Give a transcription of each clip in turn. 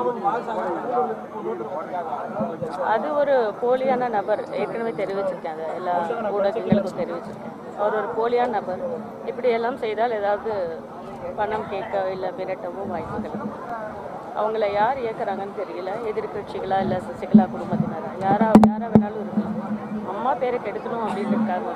அது ஒரு போலியான நபர் ஏற்கனவே தெரிவிச்சிருக்கேன் அதை எல்லா ஊடகங்களுக்கும் தெரிவிச்சிருக்கேன் அவர் ஒரு போலியான நபர் இப்படி எல்லாம் செய்தால் ஏதாவது பணம் கேட்க இல்லை மிரட்டவோ வாய்ப்புகள் இருக்கு. அவங்கள யார் இயக்குறாங்கன்னு தெரியல எதிர்க்கட்சிகளா இல்லை சசிகலா குடும்பத்தினரா யாரா யாரா வேணாலும் இருக்கலாம் அம்மா பேரை கெடுக்கணும் அப்படின்றதுக்காக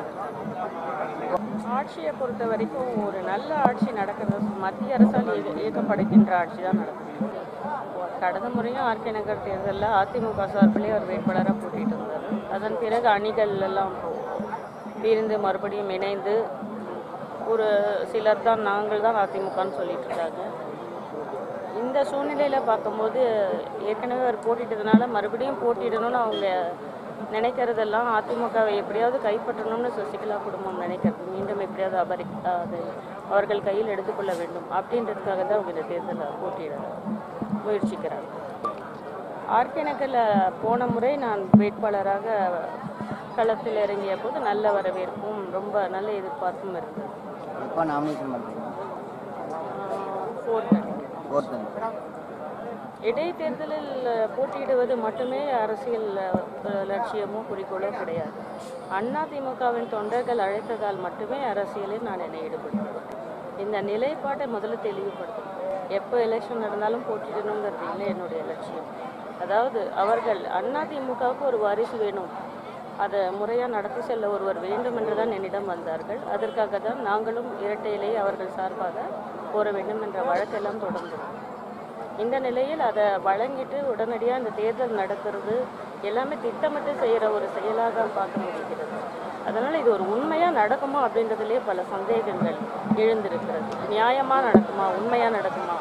ஆட்சியை பொறுத்த வரைக்கும் ஒரு நல்ல ஆட்சி நடக்கிறது மத்திய அரசால் இயக்க- இயக்கப்படுகின்ற ஆட்சி தான் நடக்குது கடந்த முறையும் ஆர்கே நகர் தேர்தலில் அதிமுக சார்பிலே அவர் வேட்பாளராக போட்டிட்டு இருந்தார் அதன் பிறகு அணிகள் எல்லாம் பிரிந்து மறுபடியும் இணைந்து ஒரு சிலர் தான் நாங்கள் தான் அதிமுகன்னு சொல்லிட்டு இருக்காங்க இந்த சூழ்நிலையில் பார்க்கும்போது ஏற்கனவே அவர் போட்டிட்டதுனால மறுபடியும் போட்டியிடணும்னு அவங்க நினைக்கிறதெல்லாம் அதிமுகவை எப்படியாவது கைப்பற்றணும்னு சசிகலா குடும்பம் நினைக்கிறது மீண்டும் எப்படியாவது அபரி அது அவர்கள் கையில் எடுத்துக்கொள்ள வேண்டும் அப்படின்றதுக்காக தான் அவங்க இந்த தேர்தலில் போட்டியிட முயற்சிக்கிறாங்க ஆர்கே நகரில் போன முறை நான் வேட்பாளராக களத்தில் இறங்கிய போது நல்ல வரவேற்பும் ரொம்ப நல்ல எதிர்பார்ப்பும் இருந்தது எப்போ நாமினேஷன் பண்ணுறீங்க ஃபோர்த் ஃபோர்த்து இடைத்தேர்தலில் போட்டியிடுவது மட்டுமே அரசியல் அஹ், லட்சியமோ குறிக்கோளோ கிடையாது அண்ணா திமுகவின் தொண்டர்கள் அழைத்ததால் மட்டுமே அரசியலில் நான் என்னை ஈடுபடுத்துவேன் இந்த நிலைப்பாட்டை முதல்ல தெளிவுபடுத்தும் எப்போ எலெக்ஷன் நடந்தாலும் போட்டியிடணுங்கிறது இல்லை என்னுடைய லட்சியம் அதாவது அவர்கள் அண்ணா திமுகவுக்கு ஒரு வாரிசு வேணும் அதை முறையாக நடத்தி செல்ல ஒருவர் வேண்டும் என்று தான் என்னிடம் வந்தார்கள் அதற்காக தான் நாங்களும் இரட்டையிலே அவர்கள் சார்பாக கோர வேண்டும் என்ற வழக்கெல்லாம் தொடர்ந்தோம் இந்த நிலையில் அதை வழங்கிட்டு உடனடியாக இந்த தேர்தல் நடத்துறது எல்லாமே திட்டமிட்டு செய்கிற ஒரு செயலாக தான் பார்க்க முடிகிறது அதனால் இது ஒரு உண்மையாக நடக்குமா அப்படின்றதுலேயே பல சந்தேகங்கள் எழுந்திருக்கிறது நியாயமாக நடக்குமா உண்மையாக நடக்குமா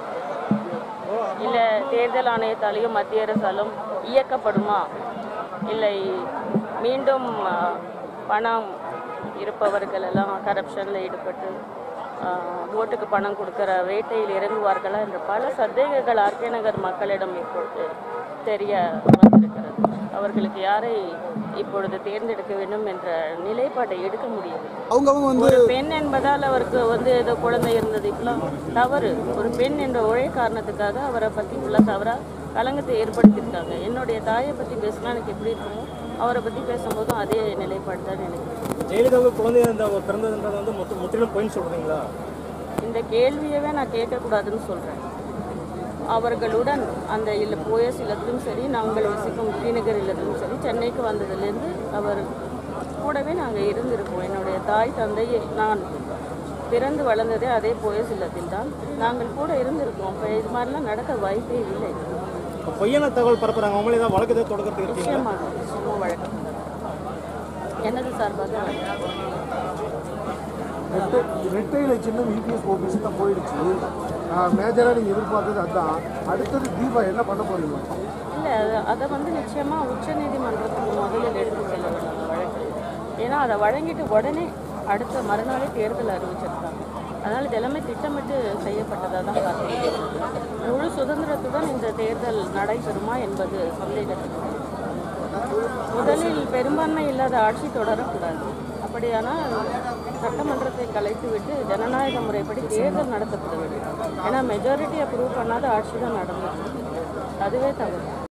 இல்லை தேர்தல் ஆணையத்தாலேயும் மத்திய அரசாலும் இயக்கப்படுமா இல்லை மீண்டும் ஆ, பணம் இருப்பவர்கள் எல்லாம் கரப்ஷனில் ஈடுபட்டு ஆ, ஓட்டுக்கு பணம் கொடுக்குற வேட்டையில் இறங்குவார்களா என்ற பல சந்தேகங்கள் ஆர்கே நகர் மக்களிடம் இப்பொழுது தெரிய வந்திருக்கிறது அவர்களுக்கு யாரை இப்பொழுது தேர்ந்தெடுக்க வேண்டும் என்ற நிலைப்பாட்டை எடுக்க முடியவில்லை அவங்கவங்க வந்து ஒரு பெண் என்பதால் அவருக்கு வந்து ஏதோ குழந்தை இருந்தது இப்பெல்லாம் தவறு ஒரு பெண் என்ற ஒரே காரணத்துக்காக அவரை பற்றி உள்ள தவறா கலங்கத்தை ஏற்படுத்தியிருக்காங்க என்னுடைய தாயை பற்றி பேசினா எனக்கு எப்படி இருக்குமோ அவரை பற்றி பேசும்போதும் அதே நிலைப்பாடு தான் நினைக்கிறேன் ஜெயலலிதாவுக்கு குழந்தை இருந்த பிறந்ததுன்றது வந்து முற்று- முற்றிலும் பொய்ன்னு சொல்றீங்களா இந்த கேள்வியவே நான் கேட்கக்கூடாதுன்னு சொல்கிறேன் அவர்களுடன் அந்த இல்ல போயஸ் இல்லத்திலும் சரி நாங்கள் வசிக்கும் ஸ்ரீநகர் இல்லத்திலும் சரி சென்னைக்கு வந்ததுலேருந்து அவர் கூடவே நாங்கள் இருந்திருக்கோம் என்னுடைய தாய் தந்தை நான் பிறந்து வளர்ந்ததே அதே போயஸ் இல்லத்தில் தான் நாங்கள் கூட இருந்திருக்கோம் இப்போ இது மாதிரிலாம் நடக்க வாய்ப்பே இல்லை இப்போ பொய்யான தகவல் பரப்புறாங்க அவங்களே தான் வழக்கு ஏதாவது தொடக்கிறதுக்கு இருக்கீங்க நிச்சயமாக நிச்சயமாக வழக்கு எனது சார்பாக வழக்கு. ரெட்டை ரெட்டையில சின்னம் யூபிஎஸ் ஓபிஎஸ் தான் போயிடுச்சு மேஜராக நீங்கள் எதிர்பார்த்தது அதுதான் அடுத்தது தீபா என்ன பண்ண போறீங்க இல்லை அதை அதை வந்து நிச்சயமாக உச்சநீதிமன்றத்துக்கு முதலில் எடுத்து செல்ல வேண்டும் அந்த வழக்கு ஏன்னா அதை வழங்கிட்டு உடனே அடுத்த மறுநாளே தேர்தல் அறிவிச்சிருக்காங்க அதனால் இது எல்லாமே திட்டமிட்டு செய்யப்பட்டதாக தான் பார்க்கிறேன் முழு சுதந்திரத்துடன் இந்த தேர்தல் நடைபெறுமா என்பது சந்தேகத்துக்கு முதலில் பெரும்பான்மை இல்லாத ஆட்சி தொடரக்கூடாது அப்படியானால் சட்டமன்றத்தை கலைத்துவிட்டு ஜனநாயக முறைப்படி தேர்தல் நடத்தப்பட வேண்டும் ஏன்னா மெஜாரிட்டி அப்ரூவ் பண்ணாத ஆட்சி தான் நடந்துச்சு அதுவே தவறு